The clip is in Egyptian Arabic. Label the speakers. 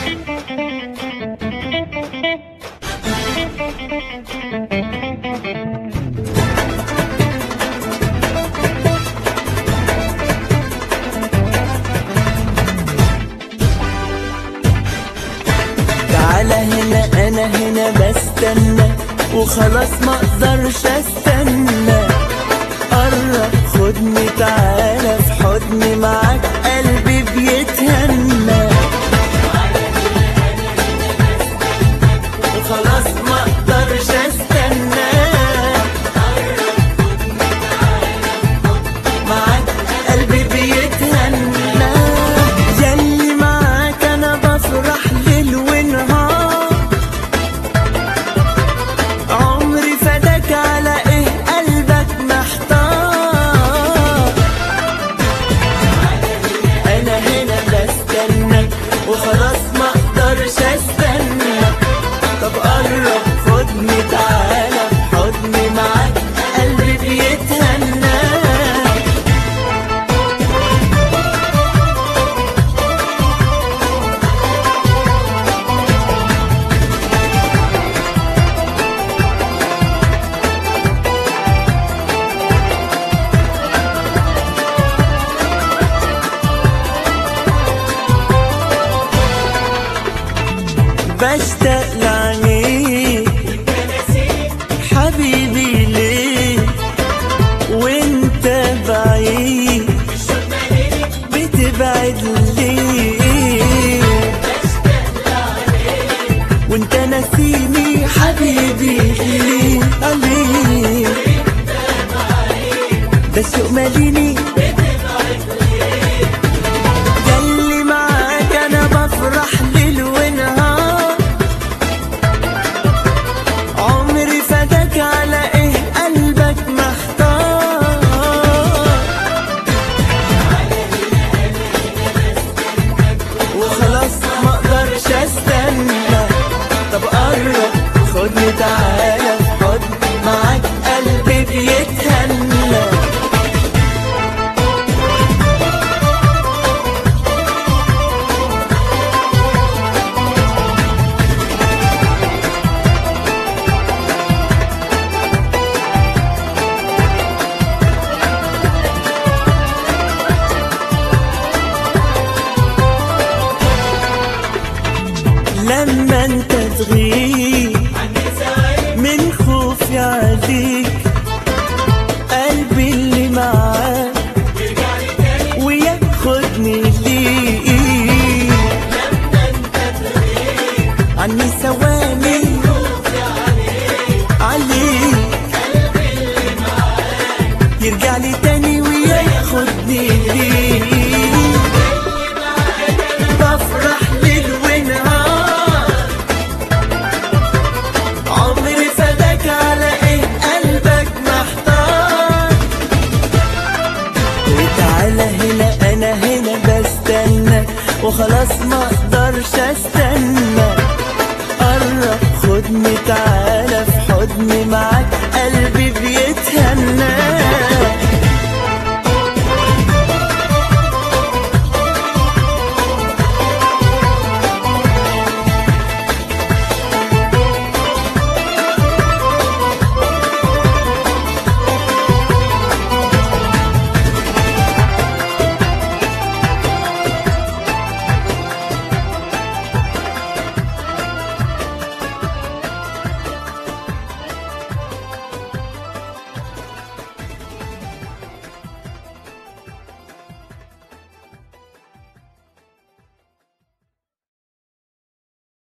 Speaker 1: تعالى هنا انا هنا بستنى وخلاص ما اقدرش استنى قرب خدني تعالى في حضني معاك قلبي بيتهنى وخلاص ما اقدرش استنى معاك قلبي بيتهنى ياللي معاك انا بفرح ليل ونهار عمري فداك على ايه قلبك محتار انا هنا بستنى وخلاص ما اقدرش استنى طب قرب خدني تعالى في حضني معاك قلبي بيتهنى بشتاق لعينيك حبيبي ليه وانت بعيد بتبعد ليه وانت ناسيني حبيبي ليه عليه ده الشوق ماليني ياللي معاك انا بفرح ليل ونهار عمري فداك على ايه قلبك محتار وخلاص ما اقدرش استنى طب قرب خدني تعالى في حضن معاك قلبي بيتهنى لما انت تغيب من خوفي عليك قلبي اللي معاك وياخدني ليك عني ثواني عليك يرجع لي تاني وياخدني ليك بفرح ليل ونهار عمري فداك على ايه قلبك محتار وتعالى هنا انا هنا بستنى وخلاص ما اقدرش استنى قرب خدني تعالى في حضني معاك قلبي بيتهنى